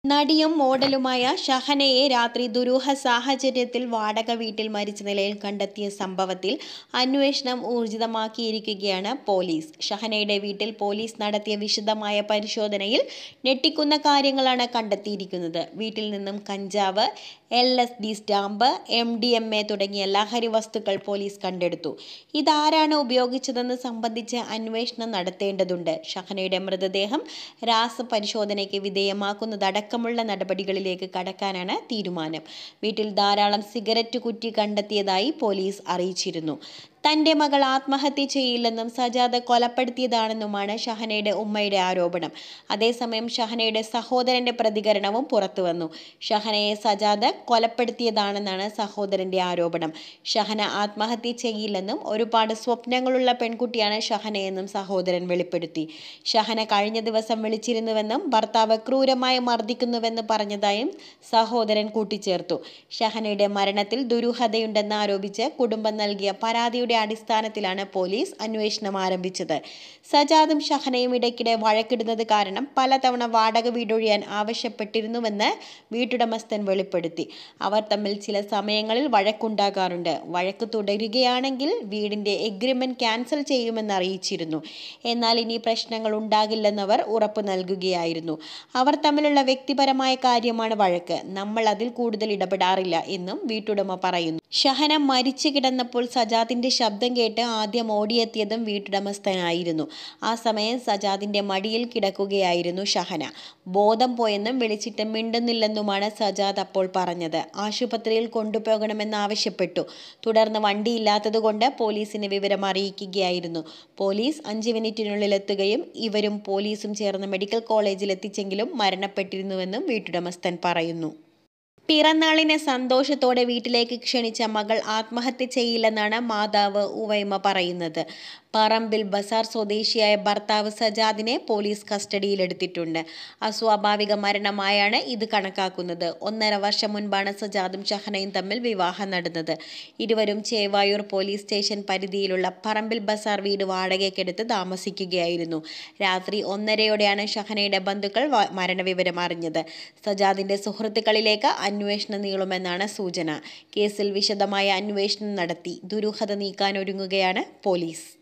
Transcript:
നടിയും മോഡലുമായ ഷഹനയെ രാത്രി ദുരൂഹ സാഹചര്യത്തിൽ വാടക വീട്ടിൽ മരിച്ച നിലയിൽ കണ്ടെത്തിയ സംഭവത്തിൽ അന്വേഷണം ഊർജിതമാക്കിയിരിക്കുകയാണ് പോലീസ് ഷഹനയുടെ വീട്ടിൽ പോലീസ് നടത്തിയ വിശദമായ പരിശോധനയിൽ ഞെട്ടിക്കുന്ന കാര്യങ്ങളാണ് കണ്ടെത്തിയിരിക്കുന്നത് വീട്ടിൽ നിന്നും കഞ്ചാവ് L S D stamp M D M A തുടങ്ങിയ ലഹരി വസ്തുക്കൾ പോലീസ് കണ്ടെടുത്തു ഇതാരാണ് ഉപയോഗിച്ചതെന്ന് സംബന്ധിച്ച് അന്വേഷണം നടത്തേണ്ടതുണ്ട് ഷഹനയുടെ മൃതദേഹം രാസപരിശോധനയ്ക്ക് വിധേയമാക്കുന്നതടക്കമുള്ള നടപടികളിലേക്ക് കടക്കാനാണ് തീരുമാനം വീട്ടിൽ ധാരാളം സിഗരറ്റ് കുറ്റി കണ്ടെത്തിയതായി പോലീസ് അറിയിച്ചിരുന്നു തന്റെ മകൾ ആത്മഹത്യ ചെയ്യില്ലെന്നും സജാദ് കൊലപ്പെടുത്തിയതാണെന്നുമാണ് ഷഹനയുടെ ഉമ്മയുടെ ആരോപണം അതേസമയം ഷഹനയുടെ സഹോദരന്റെ പ്രതികരണവും പുറത്തുവന്നു ഷഹനയെ സജാദ് കൊലപ്പെടുത്തിയതാണെന്നാണ് സഹോദരന്റെ ആരോപണം ഷഹന ആത്മഹത്യ ചെയ്യില്ലെന്നും ഒരുപാട് സ്വപ്നങ്ങളുള്ള പെൺകുട്ടിയാണ് ഷഹനയെന്നും സഹോദരൻ വെളിപ്പെടുത്തി ഷഹന കഴിഞ്ഞ ദിവസം വിളിച്ചിരുന്നുവെന്നും ഭർത്താവ് ക്രൂരമായി മർദ്ദിക്കുന്നുവെന്ന് പറഞ്ഞതായും സഹോദരൻ കൂട്ടിച്ചേർത്തു ഷഹനയുടെ മരണത്തിൽ ദുരൂഹതയുണ്ടെന്ന് ആരോപിച്ച് കുടുംബം നൽകിയ പരാതിയുടെ അടിസ്ഥാനത്തിലാണ് പോലീസ് അന്വേഷണം ആരംഭിച്ചത് സജാദും ഷഹനയും ഇടയ്ക്കിടെ വഴക്കിടുന്നത് കാരണം പലതവണ വാടക വീടൊഴിയാൻ ആവശ്യപ്പെട്ടിരുന്നുവെന്ന് വീട്ടുടമസ്ഥൻ വെളിപ്പെടുത്തി അവർ തമ്മിൽ ചില സമയങ്ങളിൽ വഴക്കുണ്ടാകാറുണ്ട് വഴക്ക് തുടരുകയാണെങ്കിൽ വീടിന്റെ എഗ്രിമെന്റ് ക്യാൻസൽ ചെയ്യുമെന്ന് അറിയിച്ചിരുന്നു എന്നാൽ ഇനി പ്രശ്നങ്ങൾ ഉണ്ടാകില്ലെന്നവർ ഉറപ്പു നൽകുകയായിരുന്നു അവർ തമ്മിലുള്ള വ്യക്തിപരമായ കാര്യമാണ് വഴക്ക് നമ്മൾ അതിൽ കൂടുതൽ ഇടപെടാറില്ല എന്നും വീട്ടുടമ പറയുന്നു ഷഹന മരിച്ചു കിടന്നപ്പോൾ സജാദിന്റെ ശബ്ദം കേട്ട് ആദ്യം ഓടിയെത്തിയതും വീട്ടുടമസ്ഥനായിരുന്നു ആ സമയം സജാദിന്റെ മടിയിൽ കിടക്കുകയായിരുന്നു ഷഹന ബോധം പോയെന്നും വിളിച്ചിട്ട് മിണ്ടുന്നില്ലെന്നുമാണ് സജാദ് അപ്പോൾ പറഞ്ഞത് ആശുപത്രിയിൽ കൊണ്ടുപോകണമെന്ന് ആവശ്യപ്പെട്ടു തുടർന്ന് വണ്ടിയില്ലാത്തതുകൊണ്ട് പോലീസിന് വിവരം അറിയിക്കുകയായിരുന്നു പോലീസ് അഞ്ച് മിനിറ്റിനുള്ളിൽ എത്തുകയും ഇവരും പോലീസും ചേർന്ന് മെഡിക്കൽ കോളേജിൽ എത്തിച്ചെങ്കിലും മരണപ്പെട്ടിരുന്നുവെന്നും വീട്ടുടമസ്ഥൻ പറയുന്നു പിറന്നാളിനെ സന്തോഷത്തോടെ വീട്ടിലേക്ക് ക്ഷണിച്ച മകൾ ആത്മഹത്യ ചെയ്യില്ലെന്നാണ് മാതാവ് ഉവൈമ പറയുന്നത് പറമ്പിൽ ബസാർ സ്വദേശിയായ ഭർത്താവ് സജാദിനെ പോലീസ് കസ്റ്റഡിയിലെടുത്തിട്ടുണ്ട് അസ്വാഭാവിക മരണമായാണ് ഇത് കണക്കാക്കുന്നത് ഒന്നര വർഷം മുൻപാണ് സജാദും ഷഹനയും തമ്മിൽ വിവാഹം നടന്നത് ഇരുവരും ചേവായൂർ പോലീസ് സ്റ്റേഷൻ പരിധിയിലുള്ള പറമ്പിൽ ബസാർ വീട് വാടകയ്ക്കെടുത്ത് താമസിക്കുകയായിരുന്നു രാത്രി ഒന്നരയോടെയാണ് ഷഹനയുടെ ബന്ധുക്കൾ മരണവിവരം അറിഞ്ഞത് സജാദിന്റെ സുഹൃത്തുക്കളിലേക്ക് അന്വേഷണം നീളുമെന്നാണ് സൂചന കേസിൽ വിശദമായ അന്വേഷണം നടത്തി ദുരൂഹത നീക്കാനൊരുങ്ങുകയാണ് പോലീസ്